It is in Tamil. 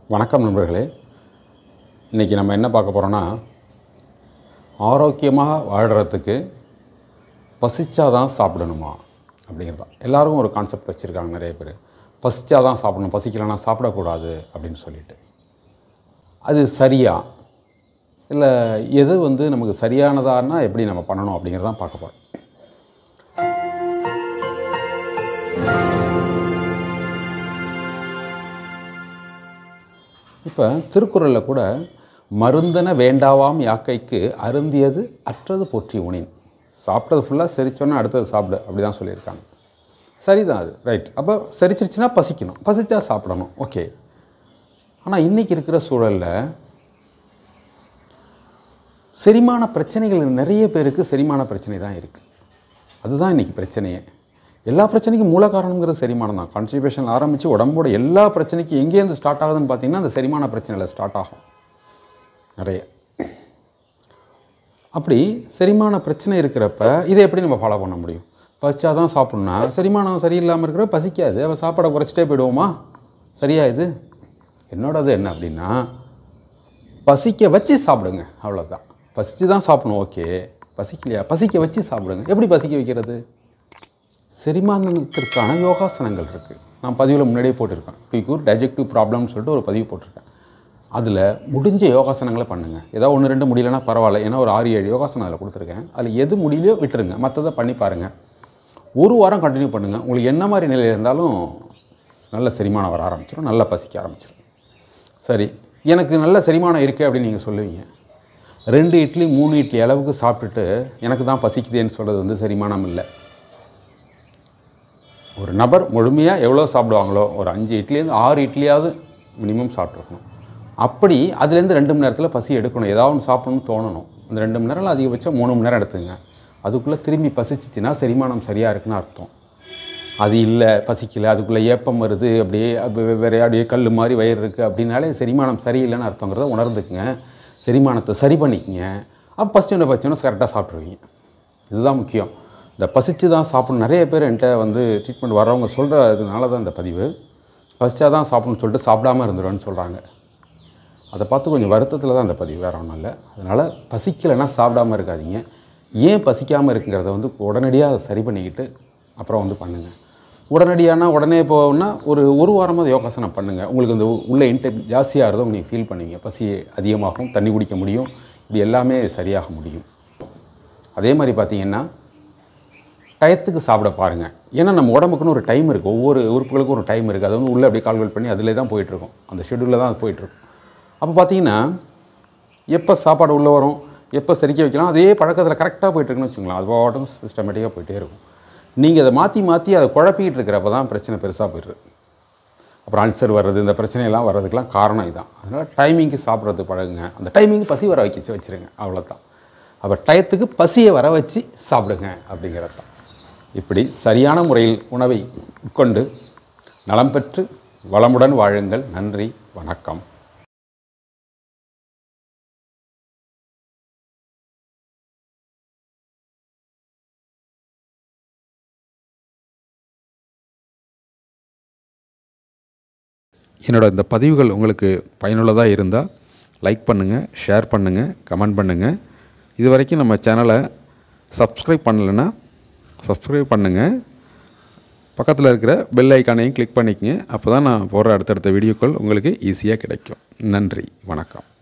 வணக்கம் நண்பர்களே இன்றைக்கி நம்ம என்ன பார்க்க போகிறோன்னா ஆரோக்கியமாக வாழ்கிறதுக்கு பசிச்சாதான் சாப்பிடணுமா அப்படிங்கிறது தான் எல்லாரும் ஒரு கான்செப்ட் வச்சுருக்காங்க நிறைய பேர் பசிச்சாதான் சாப்பிடணும் பசிக்கலைன்னா சாப்பிடக்கூடாது அப்படின்னு சொல்லிட்டு அது சரியா இல்லை எது வந்து நமக்கு சரியானதான்னா எப்படி நம்ம பண்ணணும் அப்படிங்கிறத தான் பார்க்க போகிறோம் இப்போ திருக்குறளில் கூட மருந்தன வேண்டாவாம் யாக்கைக்கு அருந்தியது அற்றது போற்றி உணின் சாப்பிட்டது ஃபுல்லாக செரிச்சோன்னா அடுத்தது சாப்பிடு அப்படி தான் சொல்லியிருக்காங்க சரிதான் அது ரைட் அப்போ செரிச்சிருச்சுன்னா பசிக்கணும் பசிச்சா சாப்பிடணும் ஓகே ஆனால் இன்றைக்கி இருக்கிற சூழலில் செரிமான பிரச்சனைகள் நிறைய பேருக்கு செரிமான பிரச்சனை தான் இருக்குது அதுதான் இன்றைக்கி பிரச்சனையே எல்லா பிரச்சனைக்கும் மூல காரணங்கிறது செரிமானம் தான் கான்ஸ்டிபேஷன் ஆரம்பித்து உடம்போட எல்லா பிரச்சனைக்கும் எங்கேருந்து ஸ்டார்ட் ஆகுதுன்னு பார்த்தீங்கன்னா அந்த செரிமான பிரச்சனையில் ஸ்டார்ட் ஆகும் நிறைய அப்படி செரிமான பிரச்சனை இருக்கிறப்ப இதை எப்படி நம்ம ஃபாலோ பண்ண முடியும் பசிச்சா தான் சாப்பிட்ணுன்னா செரிமானம் சரியில்லாமல் இருக்கிற பசிக்காது அவள் சாப்பாடை குறைச்சிட்டே போயிடுவோமா சரியா இது என்னோடது என்ன அப்படின்னா பசிக்க வச்சு சாப்பிடுங்க அவ்வளோதான் பசிச்சு தான் சாப்பிடணும் ஓகே பசிக்கலையா பசிக்க வச்சு சாப்பிடுங்க எப்படி பசிக்க வைக்கிறது செரிமானத்திற்கான யோகாசனங்கள் இருக்குது நான் பதிவில் முன்னாடியே போட்டிருக்கேன் பிக்யூர் டைஜெக்டிவ் ப்ராப்ளம்னு சொல்லிட்டு ஒரு பதிவு போட்டிருக்கேன் அதில் முடிஞ்ச யோகாசனங்களை பண்ணுங்கள் ஏதாவது ஒன்று ரெண்டு முடியலன்னா பரவாயில்ல ஏன்னா ஒரு ஆறு ஏழு யோகாசனம் அதில் கொடுத்துருக்கேன் அதில் எது முடியலையோ விட்டுருங்க மற்றதை பண்ணி பாருங்கள் ஒரு வாரம் கண்டினியூ பண்ணுங்கள் உங்களுக்கு என்ன மாதிரி நிலையில் இருந்தாலும் நல்ல செரிமானம் வர ஆரம்பிச்சிடும் நல்லா பசிக்க ஆரம்பிச்சிடும் சரி எனக்கு நல்ல செரிமானம் இருக்குது அப்படின்னு நீங்கள் சொல்லுவீங்க ரெண்டு இட்லி மூணு இட்லி அளவுக்கு சாப்பிட்டுட்டு எனக்கு தான் பசிக்குதேன்னு சொல்கிறது வந்து செரிமானம் இல்லை ஒரு நபர் முழுமையாக எவ்வளோ சாப்பிடுவாங்களோ ஒரு அஞ்சு இட்லிலேருந்து ஆறு இட்லியாவது மினிமம் சாப்பிட்ருக்கணும் அப்படி அதுலேருந்து ரெண்டு மணி நேரத்தில் பசி எடுக்கணும் ஏதாவது ஒன்று சாப்பிடணும்னு தோணணும் அந்த ரெண்டு மணி நேரம் அதிகபட்சம் மூணு மணி நேரம் எடுத்துங்க அதுக்குள்ளே திரும்பி பசிச்சிச்சின்னா செரிமானம் சரியாக இருக்குன்னு அர்த்தம் அது இல்லை பசிக்கல அதுக்குள்ளே ஏப்பம் வருது அப்படியே அது வேறு அப்படியே கல் மாதிரி வயிறு இருக்குது அப்படின்னாலே செரிமானம் சரியில்லைன்னு அர்த்தங்கிறத உணர்ந்துக்குங்க செரிமானத்தை சரி பண்ணிக்கங்க அப்போ பசிச்சோட பசிச்சோன்னு கரெக்டாக சாப்பிட்ருவீங்க இதுதான் முக்கியம் இந்த பசிச்சு தான் சாப்பிடணும் நிறைய பேர் என்கிட்ட வந்து ட்ரீட்மெண்ட் வரவங்க சொல்கிறதுனால தான் இந்த பதிவு பசிச்சா தான் சாப்பிடணும்னு சொல்லிட்டு சாப்பிடாம இருந்துருவேன்னு சொல்கிறாங்க அதை பார்த்து கொஞ்சம் வருத்தத்தில் தான் இந்த பதிவு வேறு ஒன்றும் இல்லை அதனால் பசிக்கலைன்னா சாப்பிடாம இருக்காதீங்க ஏன் பசிக்காமல் இருக்குங்கிறத வந்து உடனடியாக அதை சரி பண்ணிக்கிட்டு அப்புறம் வந்து பண்ணுங்கள் உடனடியானா உடனே போகணுன்னா ஒரு ஒரு வாரமாக யோகாசனம் பண்ணுங்கள் உங்களுக்கு இந்த உள்ள இன்டெக் ஜாஸ்தியாக இருந்தோ நீங்கள் ஃபீல் பண்ணுவீங்க பசி அதிகமாகும் தண்ணி குடிக்க முடியும் இப்படி எல்லாமே சரியாக முடியும் அதே மாதிரி பார்த்தீங்கன்னா டயத்துக்கு சாப்பிட பாருங்கள் ஏன்னா நம்ம உடம்புக்குன்னு ஒரு டைம் இருக்குது ஒவ்வொரு உறுப்புகளுக்கும் ஒரு டைம் இருக்குது அது வந்து உள்ளே அப்படியே கால்குலேட் பண்ணி அதிலே தான் போயிட்டுருக்கும் அந்த ஷெடியூலில் தான் அது போயிட்டுருக்கும் அப்போ பார்த்தீங்கன்னா எப்போ சாப்பாடு உள்ளே வரும் எப்போ செரிக்க வைக்கலாம் அதே பழக்கத்தில் கரெக்டாக போயிட்டுருக்குன்னு வச்சுங்களேன் அது பாட்டும் சிஸ்டமேட்டிக்காக போயிட்டே இருக்கும் நீங்கள் அதை மாற்றி மாற்றி அதை குழப்பிக்கிட்டு இருக்கிறப்ப தான் பிரச்சனை பெருசாக போயிடுது அப்புறம் அல்சர் வர்றது இந்த பிரச்சனையெல்லாம் வர்றதுக்கெலாம் காரணம் இதுதான் அதனால் டைமிங்க்கு சாப்பிட்றது பழகுங்க அந்த டைமிங்க்கு பசி வர வைக்க வச்சுருங்க அவ்வளோதான் அப்போ டயத்துக்கு பசியை வர வச்சு சாப்பிடுங்க அப்படிங்கிறது தான் இப்படி சரியான முறையில் உணவை உட்கொண்டு நலம் பெற்று வளமுடன் வாழுங்கள் நன்றி வணக்கம் என்னோட இந்த பதிவுகள் உங்களுக்கு பயனுள்ளதாக இருந்தால் லைக் பண்ணுங்கள் ஷேர் பண்ணுங்கள் கமெண்ட் பண்ணுங்கள் இது வரைக்கும் நம்ம சேனலை சப்ஸ்கிரைப் பண்ணலைன்னா சப்ஸ்கிரைப் பண்ணுங்கள் பக்கத்தில் இருக்கிற பெல் ஐக்கானையும் கிளிக் பண்ணிக்கங்க அப்போ தான் நான் போடுற அடுத்தடுத்த வீடியோக்கள் உங்களுக்கு ஈஸியாக கிடைக்கும் நன்றி வணக்கம்